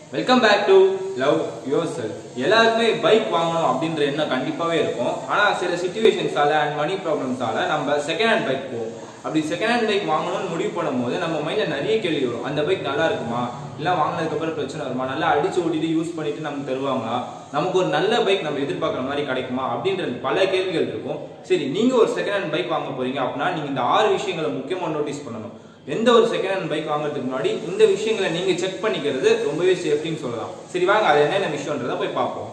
welcome back to love your cell எல்லாருக்குமே bike வாங்கணும் அப்படின்ற எண்ணம் கண்டிப்பாகவே இருக்கும் ஆனால் சில சுச்சுவேஷன்ஸால அண்ட் மணி ப்ராப்ளம்ஸால நம்ம செகண்ட் ஹேண்ட் பைக் போவோம் அப்படி செகண்ட் ஹேண்ட் பைக் வாங்கணும்னு முடிவு பண்ணும்போது நம்ம மைண்டில் நிறைய கேள்வி வரும் அந்த பைக் நல்லா இருக்குமா இல்லை வாங்கினதுக்கப்புறம் பிரச்சனை வருமா நல்லா அடிச்சு ஓட்டிட்டு யூஸ் பண்ணிட்டு நமக்கு தருவாங்களா நமக்கு ஒரு நல்ல பைக் நம்ம எதிர்பார்க்குற மாதிரி கிடைக்குமா அப்படின்ற பல கேள்விகள் இருக்கும் சரி நீங்கள் ஒரு செகண்ட் ஹேண்ட் பைக் வாங்க போறீங்க அப்படின்னா நீங்கள் இந்த ஆறு விஷயங்களை முக்கியமாக நோட்டீஸ் பண்ணணும் எந்த ஒரு செகண்ட் ஹேண்ட் பைக் வாங்குறதுக்கு முன்னாடி இந்த விஷயங்களை நீங்க செக் பண்ணிக்கிறது ரொம்பவே சேஃப்டின்னு சொல்லலாம் சரி வாங்க அது என்னென்ன விஷயம்ன்றத போய் பார்ப்போம்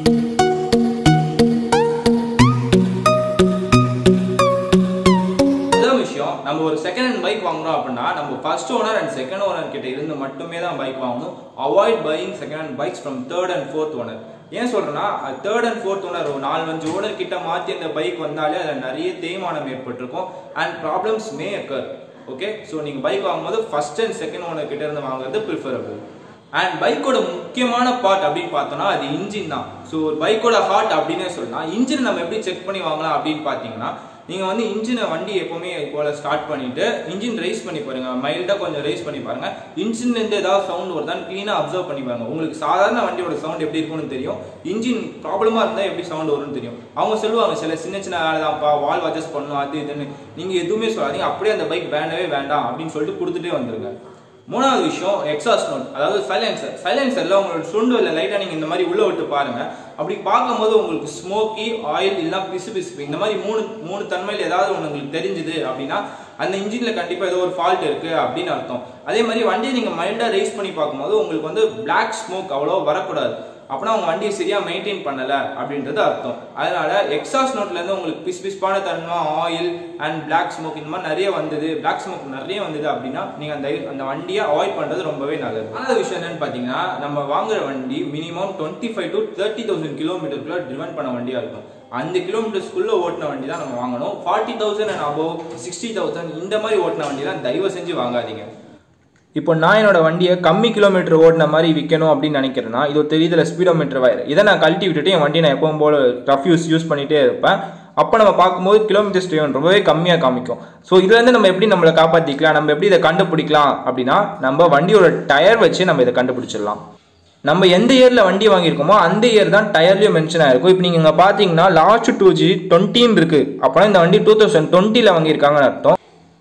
முதல் விஷயம் நம்ம ஒரு செகண்ட் ஹேண்ட் பைக் வாங்குறோம் அப்படின்னா நம்ம first owner and second owner கிட்ட இருந்து மட்டுமே தான் பைக் வாங்கணும் avoid buying second hand bikes from third and fourth owner ஏன் சொல்றேன்னா தேர்ட் அண்ட் ஃபோர்த் ஓனர் ஒரு நாலு அஞ்சு ஓனர் கிட்ட மாத்தி அந்த பைக் வந்தாலே அதில் நிறைய தேய்மானம் ஏற்பட்டிருக்கும் and problems may occur okay so நீங்கள் பைக் வாங்கும்போது ஃபர்ஸ்ட் அண்ட் செகண்ட் ஓனர் கிட்ட இருந்து வாங்குறது ப்ரிஃபரபிள் அண்ட் பைக்கோட முக்கியமான பார்ட் அப்படின்னு பார்த்தோம்னா அது இன்ஜின் தான் ஸோ ஒரு பைக்கோட ஹார்ட் அப்படின்னே சொல்லலாம் இன்ஜின் நம்ம எப்படி செக் பண்ணி வாங்கலாம் அப்படின்னு பார்த்தீங்கன்னா நீங்கள் வந்து இன்ஜினை வண்டி எப்போவுமே போல ஸ்டார்ட் பண்ணிட்டு இன்ஜின் ரைஸ் பண்ணி பாருங்க மைல்டாக கொஞ்சம் ரைஸ் பண்ணி பாருங்க இன்ஜின்லேருந்து ஏதாவது சவுண்ட் வருதான்னு க்ளீனாக அப்சர்வ் பண்ணி பாருங்க உங்களுக்கு சாதாரண வண்டியோட சவுண்ட் எப்படி இருக்கும்னு தெரியும் இன்ஜின் ப்ராப்ளமாக இருந்தால் எப்படி சவுண்ட் வரும்னு தெரியும் அவங்க சொல்லுவாங்க சில சின்ன சின்ன வேலை தான்ப்பா வால் அட்ஜஸ்ட் பண்ணணும் அது இதுன்னு நீங்கள் எதுவுமே சொல்லாதீங்க அப்படியே அந்த பைக் வேண்டவே வேண்டாம் அப்படின்னு சொல்லிட்டு கொடுத்துட்டே வந்துருங்க மூணாவது விஷயம் எக்ஸாஸ்ட் நோட் அதாவது சைலன்சர் சைலன்சர்ல உங்களோட சுண்டு இல்லை லைட்டாக நீங்கள் இந்த மாதிரி உள்ள விட்டு பாருங்க அப்படி பார்க்கும்போது உங்களுக்கு ஸ்மோக்கி ஆயில் இல்லைனா பிசு பிசுப்பு இந்த மாதிரி மூணு மூணு தன்மையில் ஏதாவது ஒன்று உங்களுக்கு தெரிஞ்சுது அப்படின்னா அந்த இன்ஜின்ல கண்டிப்பாக ஏதோ ஒரு ஃபால்ட் இருக்கு அப்படின்னு அர்த்தம் அதே மாதிரி வண்டியை நீங்கள் மைல்டாக ரைஸ் பண்ணி பார்க்கும்போது உங்களுக்கு வந்து பிளாக் ஸ்மோக் அவ்வளோ வரக்கூடாது அப்படின்னா உங்க வண்டியை சரியா மெயின்டைன் பண்ணல அப்படின்றது அர்த்தம் அதனால எக்ஸாஸ் நோட்ல இருந்து உங்களுக்கு பிஸ் பிஸ்பான தன்மை ஆயில் அண்ட் பிளாக் ஸ்மோக் இந்த மாதிரி நிறைய வந்தது பிளாக் ஸ்மோக் நிறைய வந்தது அப்படின்னா நீங்க அந்த அந்த வண்டியை அவாய்ட் பண்றது ரொம்பவே நல்லது ஆனது விஷயம் என்னன்னு பாத்தீங்கன்னா நம்ம வாங்குற வண்டி minimum twenty five to thirty thousand கிலோமீட்டருக்குள்ள ட்ரிவன் பண்ண வண்டியா இருக்கும் அந்த கிலோமீட்டர்ஸ்க்குள்ள ஓட்டின வண்டி தான் நம்ம வாங்கணும் forty thousand and above sixty thousand இந்த மாதிரி ஓட்டின வண்டிலாம் தயவு செஞ்சு வாங்காதீங்க இப்போ நான் என்னோட வண்டியை கம்மி கிலோமீட்டர் ஓடின மாதிரி விற்கணும் அப்படின்னு நினைக்கிறேன்னா இது ஒரு தெரியுதுல ஸ்பீடோமீட்டர் வயர் இதை நான் கழட்டி விட்டுட்டு என் வண்டியை நான் எப்பவும் போல ரஃப் யூஸ் யூஸ் பண்ணிகிட்டே இருப்பேன் அப்போ நம்ம பார்க்கும்போது கிலோமீட்டர்ஸ் ட்ரைவன் ரொம்பவே கம்மியாக காமிக்கும் ஸோ இதுலேருந்து நம்ம எப்படி நம்மளை காப்பாற்றிக்கலாம் நம்ம எப்படி இதை கண்டுபிடிக்கலாம் அப்படின்னா நம்ம வண்டியோட டயர் வச்சு நம்ம இதை கண்டுபிடிச்சிடலாம் நம்ம எந்த இயரில் வண்டி வாங்கியிருக்கோமோ அந்த இயர் தான் டயர்லையும் மென்ஷன் ஆயிருக்கும் இப்போ நீங்கள் இங்கே பார்த்தீங்கன்னா லாஸ்ட் டூ ஜி டுவெண்ட்டின்னு இருக்குது அப்போனா இந்த வண்டி டூ தௌசண்ட் டுவெண்ட்டியில் வாங்கியிருக்காங்கன்னு அர்த்தம்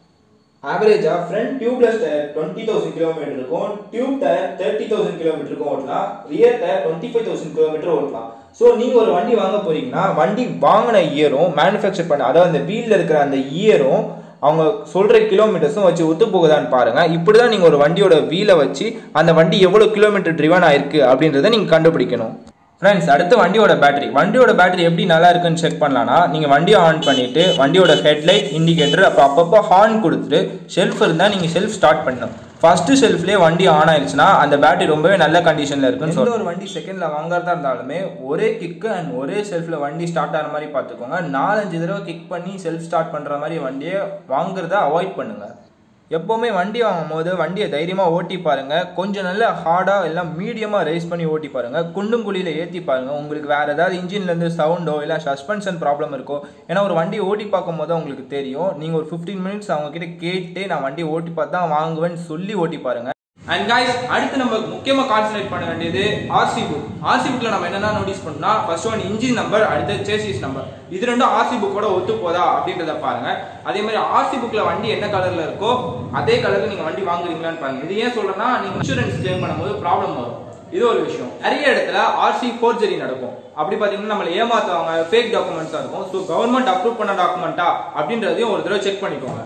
ஆவரேஜா front tubeless tyre twenty thousand kilometre இருக்கும் டியூப் டயர் தேர்ட்டி தௌசண்ட் கிலோமீட்டருக்கும் ஓட்டலாம் rear tyre twenty five thousand kilometre ஓட்டலாம் ஸோ நீங்கள் ஒரு வண்டி வாங்க போறீங்கன்னா வண்டி வாங்கின இயரும் மேனுஃபேக்சர் பண்ண அதாவது அந்த வீலில் இருக்கிற அந்த இயரும் அவங்க சொல்கிற கிலோமீட்டர்ஸும் வச்சு ஒத்து போகுதான்னு பாருங்க இப்படி தான் நீங்கள் ஒரு வண்டியோட வீலை வச்சு அந்த வண்டி எவ்வளோ கிலோமீட்டர் ட்ரிவன் ஆயிருக்கு அப்படின்றத நீங்கள் கண்டுபிடிக்கணும் ஃப்ரெண்ட்ஸ் அடுத்து வண்டியோட பேட்டரி வண்டியோட பேட்டரி எப்படி நல்லா இருக்குன்னு செக் பண்ணலாம்னா நீங்கள் வண்டியை ஆன் பண்ணிவிட்டு வண்டியோட ஹெட்லைட் இண்டிகேட்டர் அப்போ அப்பப்போ ஹார்ன் கொடுத்துட்டு ஷெல்ஃப் இருந்தால் நீங்கள் செல்ஃப் ஸ்டார்ட் பண்ணணும் ஃபஸ்ட்டு ஷெல்ஃப்லேயே வண்டி ஆன் ஆயிடுச்சுன்னா அந்த பேட்டரி ரொம்பவே நல்ல கண்டிஷனில் இருக்குன்னு சொல்லி ஒரு வண்டி செகண்டில் வாங்குறதா இருந்தாலுமே ஒரே கிக்கு அண்ட் ஒரே செல்ஃபில் வண்டி ஸ்டார்ட் ஆகிற மாதிரி பார்த்துக்கோங்க நாலஞ்சு தடவை கிக் பண்ணி செல்ஃப் ஸ்டார்ட் பண்ணுற மாதிரி வண்டியை வாங்குறத அவாய்ட் பண்ணுங்கள் எப்போவுமே வண்டி வாங்கும் போது வண்டியை தைரியமாக ஓட்டி பாருங்கள் கொஞ்சம் நல்ல ஹார்டாக எல்லாம் மீடியமாக ரைஸ் பண்ணி ஓட்டி பாருங்கள் குண்டும் குழியில் ஏற்றி பாருங்கள் உங்களுக்கு வேறு ஏதாவது இன்ஜின்லேருந்து சவுண்டோ இல்லை சஸ்பென்ஷன் ப்ராப்ளம் இருக்கோ ஏன்னா ஒரு வண்டியை ஓட்டி பார்க்கும் போது உங்களுக்கு தெரியும் நீங்கள் ஒரு ஃபிஃப்டீன் மினிட்ஸ் அவங்கக்கிட்ட கேட்டு நான் வண்டியை ஓட்டி பார்த்து தான் வாங்குவேன்னு சொல்லி ஓட்டி பாருங்கள் அண்ட் guys அடுத்து நம்ம முக்கியமா கான்சென்ட்ரேட் பண்ண வேண்டியது ஆர்சி புக் ஆர்சி புக்ல நம்ம என்னென்ன நோட்டீஸ் பண்ணா ஃபர்ஸ்ட் ஒன் இன்ஜின் நம்பர் அடுத்து சேசிஸ் நம்பர் இது ரெண்டும் ஆர்சி புக்கோட ஒத்து போதா அப்படின்றத பாருங்க அதே மாதிரி ஆர்சி புக்ல வண்டி என்ன கலர்ல இருக்கோ அதே கலர்ல நீங்க வண்டி வாங்குறீங்களான்னு பாருங்க இது ஏன் சொல்றேன்னா நீங்க இன்சூரன்ஸ் கிளைம் பண்ணும்போது ப்ராப்ளம் வரும் இது ஒரு விஷயம் நிறைய இடத்துல ஆர்சி ஃபோர்ஜரி நடக்கும் அப்படி பாத்தீங்கன்னா நம்மள ஏமாத்துவாங்க ஃபேக் டாக்குமெண்ட்ஸா இருக்கும் ஸோ கவர்மெண்ட் அப்ரூவ் பண்ண டாக்குமெண்ட்டா அப்படின்றதையும் ஒரு தடவை செக் பண்ணிக்கோங்க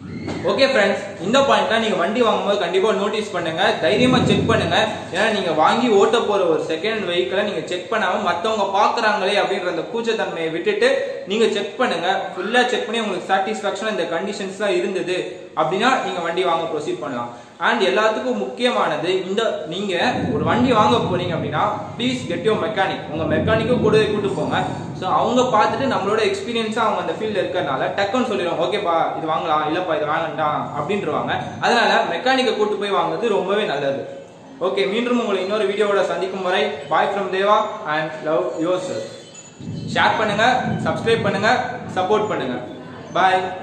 ஓகே ஃப்ரெண்ட்ஸ் இந்த பாயிண்ட்ல நீங்க வண்டி வாங்கும்போது கண்டிப்பா நோட்டீஸ் பண்ணுங்க தைரியமா செக் பண்ணுங்க ஏன்னா நீங்க வாங்கி ஓட்ட போற ஒரு செகண்ட் வெஹிக்கிளை நீங்க செக் பண்ணாம மத்தவங்க பாக்குறாங்களே அப்படின்ற அந்த கூச்சத்தன்மையை விட்டுட்டு நீங்க செக் பண்ணுங்க ஃபுல்லா செக் பண்ணி உங்களுக்கு சாட்டிஸ்பாக்சன் இந்த கண்டிஷன்ஸ் தான் இருந்தது அப்படின்னா நீங்க வண்டி வாங்க ப்ரொசீட் பண்ணலாம் அண்ட் எல்லாத்துக்கும் முக்கியமானது இந்த நீங்க ஒரு வண்டி வாங்க போறீங்க அப்படின்னா ப்ளீஸ் கெட் யோர் மெக்கானிக் உங்க மெக்கானிக்கும் கூட கூட்டு போங்க ஸோ அவங்க பார்த்துட்டு நம்மளோட எக்ஸ்பீரியன்ஸாக அவங்க அந்த ஃபீல்டில் இருக்கிறனால டக்குன்னு சொல்லிடுவாங்க ஓகேப்பா இது வாங்கலாம் இல்லைப்பா இது வாங்கண்டாம் அப்படின்றவாங்க அதனால மெக்கானிக்கை கூட்டு போய் வாங்குறது ரொம்பவே நல்லது ஓகே மீண்டும் உங்களை இன்னொரு வீடியோவோட சந்திக்கும் வரை bye from Deva and love your cell share பண்ணுங்க சப்ஸ்கிரைப் பண்ணுங்க சப்போர்ட் பண்ணுங்க பாய்